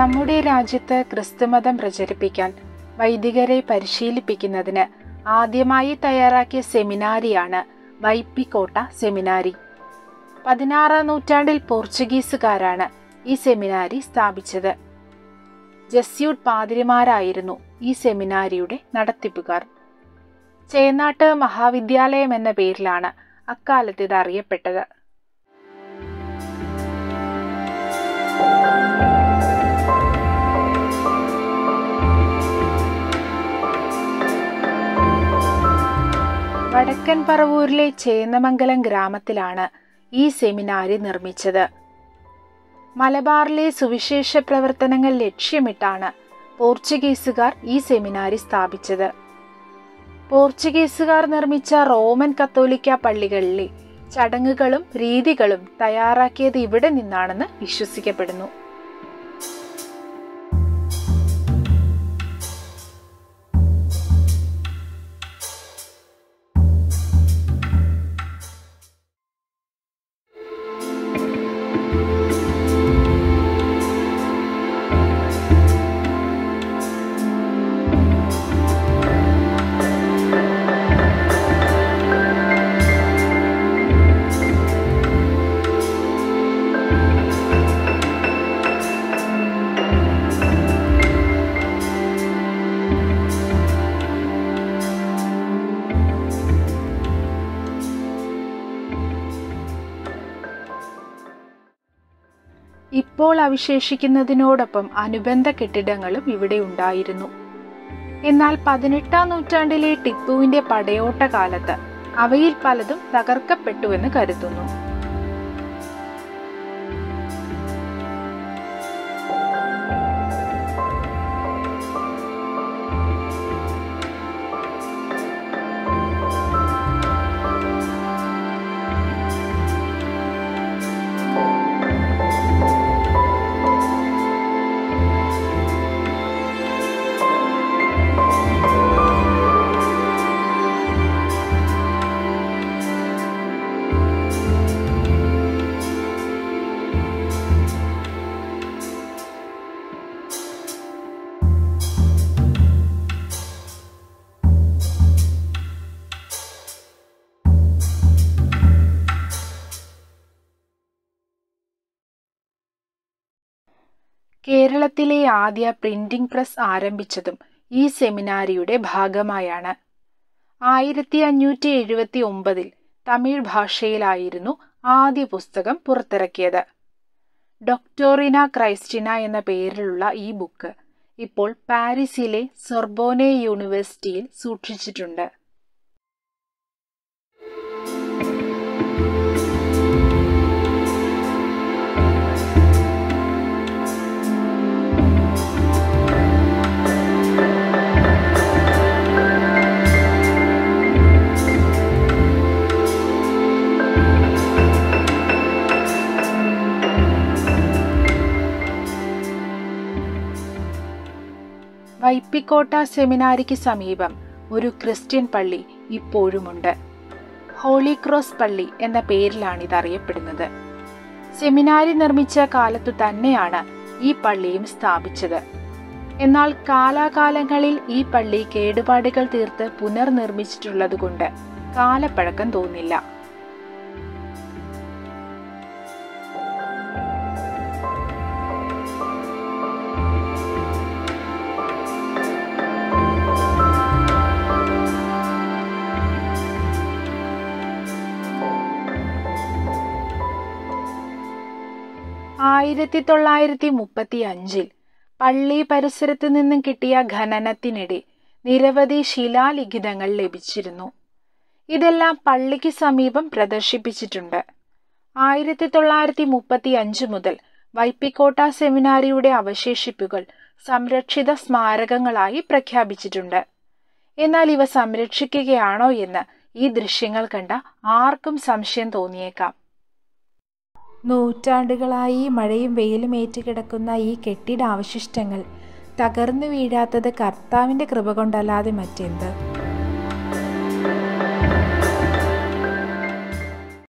നമ്മുടെ രാജ്യത്ത് ക്രിസ്തുമതം പ്രചരിപ്പിക്കാൻ വൈദികരെ പരിശീലിപ്പിക്കുന്നതിന് ആദ്യമായി തയ്യാറാക്കിയ സെമിനാരിയാണ് വൈപ്പിക്കോട്ട സെമിനാരി പതിനാറാം നൂറ്റാണ്ടിൽ പോർച്ചുഗീസുകാരാണ് ഈ സെമിനാരി സ്ഥാപിച്ചത് ജസ്യൂട്ട് പാതിരിമാരായിരുന്നു ഈ സെമിനാരിയുടെ നടത്തിപ്പുകാർ ചേന്നാട്ട് മഹാവിദ്യാലയം എന്ന പേരിലാണ് അക്കാലത്ത് ഇത് അറിയപ്പെട്ടത് വടക്കൻ പറവൂരിലെ ചേന്നമംഗലം ഗ്രാമത്തിലാണ് ഈ സെമിനാരി നിർമ്മിച്ചത് മലബാറിലെ സുവിശേഷ പ്രവർത്തനങ്ങൾ ലക്ഷ്യമിട്ടാണ് പോർച്ചുഗീസുകാർ ഈ സെമിനാരി സ്ഥാപിച്ചത് പോർച്ചുഗീസുകാർ നിർമ്മിച്ച റോമൻ കത്തോലിക്ക പള്ളികളിലെ ചടങ്ങുകളും രീതികളും തയ്യാറാക്കിയത് ഇവിടെ നിന്നാണെന്ന് വിശ്വസിക്കപ്പെടുന്നു ഇപ്പോൾ അവശേഷിക്കുന്നതിനോടൊപ്പം അനുബന്ധ കെട്ടിടങ്ങളും ഇവിടെ ഉണ്ടായിരുന്നു എന്നാൽ പതിനെട്ടാം നൂറ്റാണ്ടിലെ ടിപ്പുവിന്റെ പടയോട്ട കാലത്ത് അവയിൽ പലതും തകർക്കപ്പെട്ടുവെന്ന് കരുതുന്നു കേരളത്തിലെ ആദ്യ പ്രിന്റിംഗ് പ്രസ് ആരംഭിച്ചതും ഈ സെമിനാരിയുടെ ഭാഗമായാണ് ആയിരത്തി അഞ്ഞൂറ്റി എഴുപത്തി ഒമ്പതിൽ തമിഴ് ഭാഷയിലായിരുന്നു ആദ്യ പുസ്തകം പുറത്തിറക്കിയത് ഡോക്ടോറിന ക്രൈസ്റ്റിന എന്ന പേരിലുള്ള ഈ ബുക്ക് ഇപ്പോൾ പാരീസിലെ സൊർബോനെ യൂണിവേഴ്സിറ്റിയിൽ സൂക്ഷിച്ചിട്ടുണ്ട് വൈപ്പിക്കോട്ട സെമിനാരിക്ക് സമീപം ഒരു ക്രിസ്ത്യൻ പള്ളി ഇപ്പോഴുമുണ്ട് ഹോളി ക്രോസ് പള്ളി എന്ന പേരിലാണ് ഇത് അറിയപ്പെടുന്നത് സെമിനാരി നിർമ്മിച്ച കാലത്തു തന്നെയാണ് ഈ പള്ളിയും സ്ഥാപിച്ചത് എന്നാൽ കാലാകാലങ്ങളിൽ ഈ പള്ളി കേടുപാടുകൾ തീർത്ത് പുനർനിർമ്മിച്ചിട്ടുള്ളതുകൊണ്ട് കാലപ്പഴക്കം തോന്നില്ല ആയിരത്തി തൊള്ളായിരത്തി മുപ്പത്തി അഞ്ചിൽ പള്ളി പരിസരത്ത് നിന്നും കിട്ടിയ ഖനനത്തിനിടെ നിരവധി ശിലാലിഖിതങ്ങൾ ലഭിച്ചിരുന്നു ഇതെല്ലാം പള്ളിക്ക് സമീപം പ്രദർശിപ്പിച്ചിട്ടുണ്ട് ആയിരത്തി തൊള്ളായിരത്തി മുപ്പത്തി അഞ്ച് മുതൽ വൈപ്പിക്കോട്ട സെമിനാരിയുടെ അവശേഷിപ്പുകൾ സംരക്ഷിത സ്മാരകങ്ങളായി പ്രഖ്യാപിച്ചിട്ടുണ്ട് എന്നാൽ ഇവ സംരക്ഷിക്കുകയാണോ എന്ന് ഈ ദൃശ്യങ്ങൾ കണ്ട ആർക്കും സംശയം തോന്നിയേക്കാം നൂറ്റാണ്ടുകളായി മഴയും വെയിലും ഏറ്റുകിടക്കുന്ന ഈ കെട്ടിടാവശിഷ്ടങ്ങൾ തകർന്നു വീഴാത്തത് കർത്താവിൻ്റെ കൃപ കൊണ്ടല്ലാതെ മറ്റെന്ത്